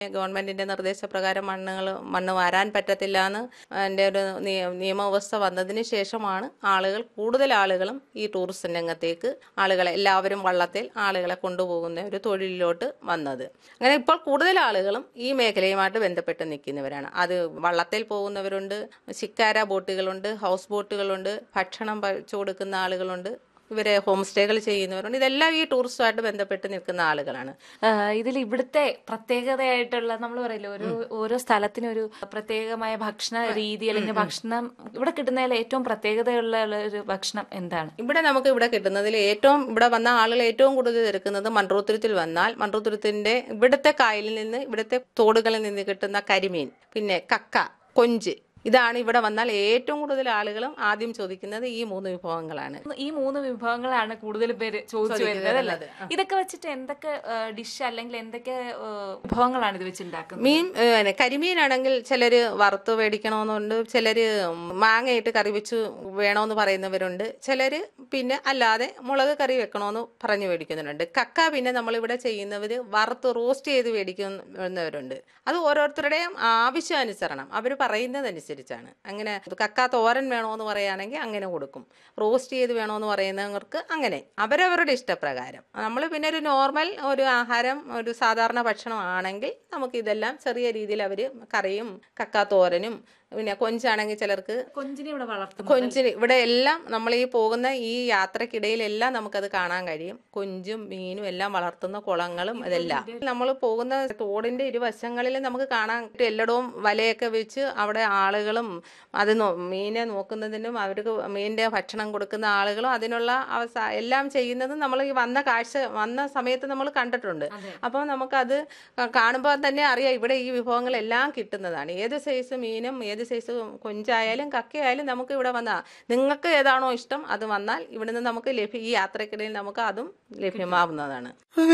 ഗവൺമെന്റിന്റെ നിർദ്ദേശപ്രകാരം മണ്ണുകൾ മണ്ണ് വാരാൻ പറ്റത്തില്ല എന്ന് അതിന്റെ ഒരു നിയ- നിയമവ്യവസ്ഥ വന്നതിന് ശേഷമാണ് ആളുകൾ കൂടുതൽ ആളുകളും ഈ ടൂറിസം രംഗത്തേക്ക് ആളുകളെ എല്ലാവരും വള്ളത്തിൽ ആളുകളെ കൊണ്ടുപോകുന്ന ഒരു തൊഴിലിലോട്ട് വന്നത് അങ്ങനെ ഇപ്പോൾ കൂടുതൽ ആളുകളും ഈ മേഖലയുമായിട്ട് ബന്ധപ്പെട്ട് നിൽക്കുന്നവരാണ് അത് വള്ളത്തിൽ പോകുന്നവരുണ്ട് ശിക്കാര ബോട്ടുകളുണ്ട് ഹൗസ് ബോട്ടുകളുണ്ട് ഭക്ഷണം വെച്ചു കൊടുക്കുന്ന ആളുകളുണ്ട് ഇവരെ ഹോം സ്റ്റേകൾ ചെയ്യുന്നവരുണ്ട് ഇതെല്ലാം ഈ ടൂറിസവുമായിട്ട് ബന്ധപ്പെട്ട് നിൽക്കുന്ന ആളുകളാണ് ഇതിൽ ഇവിടുത്തെ പ്രത്യേകതയായിട്ടുള്ള നമ്മൾ പറയില്ലേ ഒരു ഓരോ സ്ഥലത്തിനും ഒരു പ്രത്യേകമായ ഭക്ഷണ രീതി അല്ലെങ്കിൽ ഭക്ഷണം ഇവിടെ കിട്ടുന്നതിൽ ഏറ്റവും പ്രത്യേകതയുള്ള ഒരു ഭക്ഷണം എന്താണ് ഇവിടെ നമുക്ക് ഇവിടെ കിട്ടുന്നതിൽ ഏറ്റവും ഇവിടെ വന്ന ആളുകൾ ഏറ്റവും കൂടുതൽ എടുക്കുന്നത് മൺറൂത്തുരുത്തിൽ വന്നാൽ മൺറൂത്തുരുത്തിന്റെ ഇവിടുത്തെ കായലിൽ നിന്ന് ഇവിടുത്തെ തോടുകളിൽ നിന്ന് കിട്ടുന്ന കരിമീൻ പിന്നെ കക്ക കൊഞ്ച് ഇതാണ് ഇവിടെ വന്നാൽ ഏറ്റവും കൂടുതൽ ആളുകളും ആദ്യം ചോദിക്കുന്നത് ഈ മൂന്ന് വിഭവങ്ങളാണ് ഈ മൂന്ന് വിഭവങ്ങളാണ് കൂടുതൽ പേര് ചോദിച്ചു വരുന്നത് അല്ലേ വരുന്നത്. ഇതൊക്കെ വെച്ചിട്ട് എന്തൊക്കെ ഡിഷ് അല്ലെങ്കിൽ എന്തൊക്കെ ആ, വിഭവങ്ങളാണ് ഇത് വെച്ച് ഉണ്ടാക്കുന്നത് മീൻ ഏ, പിന്നെ കരിമീനാണെങ്കിൽ ചിലര് വറുത്ത് മേടിക്കണമെന്നുണ്ട് ചിലര് മാങ്ങയിട്ട് കറി വെച്ച് വേണമെന്ന് പറയുന്നവരുണ്ട് ചിലര് പിന്നെ അല്ലാതെ മുളക് കറി വെക്കണമെന്ന് പറഞ്ഞു മേടിക്കുന്നുണ്ട് കക്ക പിന്നെ നമ്മളിവിടെ ചെയ്യുന്നവര് വറുത്ത് റോസ്റ്റ് ചെയ്ത് മേടിക്കുന്നവരുണ്ട് അത് ഓരോരുത്തരുടെയും ആവശ്യാനുസരണം അവർ പറയുന്നതനുസരിച്ചാണ് അങ്ങനെ കക്ക തോരൻ വേണമെന്ന് പറയുകയാണെങ്കിൽ അങ്ങനെ കൊടുക്കും റോസ്റ്റ് ചെയ്ത് വേണമെന്ന് പറയുന്നവർക്ക് അങ്ങനെ അവരവരുടെ ഇഷ്ടപ്രകാരം നമ്മൾ പിന്നെ ഒരു നോർമൽ ഒരു ആഹാരം ഒരു സാധാരണ ഭക്ഷണം ആണെങ്കിൽ നമുക്ക് ഇതെല്ലാം ചെറിയ രീതിയിൽ അവർ കറിയും കക്ക തോരനും പിന്നെ കൊഞ്ചാണെങ്കിൽ ചിലർക്ക് കൊഞ്ചിനെ ഇവിടെ വളർത്തുന്നു കൊഞ്ചിന് ഇവിടെ എല്ലാം നമ്മൾ ഈ പോകുന്ന ഈ യാത്രക്കിടയിലെല്ലാം നമുക്കത് കാണാൻ കഴിയും കൊഞ്ചും മീനും എല്ലാം വളർത്തുന്ന കുളങ്ങളും ഇതെല്ലാം നമ്മൾ പോകുന്ന തോടിന്റെ ഇരുവശങ്ങളിൽ നമുക്ക് കാണാൻ പറ്റും എല്ലായിടവും വലയൊക്കെ വെച്ച് അവിടെ ആളുകളും അത് നോ- മീനെ നോക്കുന്നതിനും അവർക്ക് മീനിന്റെ ഭക്ഷണം കൊടുക്കുന്ന ആളുകളും അതിനുള്ള അവസ എല്ലാം ചെയ്യുന്നതും നമ്മൾ ഈ വന്ന കാഴ്ച വന്ന സമയത്ത് നമ്മൾ കണ്ടിട്ടുണ്ട് അപ്പോൾ നമുക്കത് കാണുമ്പോൾ തന്നെ അറിയാം ഇവിടെ ഈ വിഭവങ്ങളെല്ലാം കിട്ടുന്നതാണ് ഏത് സൈസ് മീനും ഏത് സൈസ് കൊഞ്ചായാലും കക്കയായാലും നമുക്ക് ഇവിടെ വന്നാൽ നിങ്ങൾക്ക് ഏതാണോ ഇഷ്ടം അത് വന്നാൽ ഇവിടുന്ന് നമുക്ക് ലഭ്യ ഈ യാത്രക്കിടയിൽ നമുക്ക് അതും ലഭ്യമാവുന്നതാണ്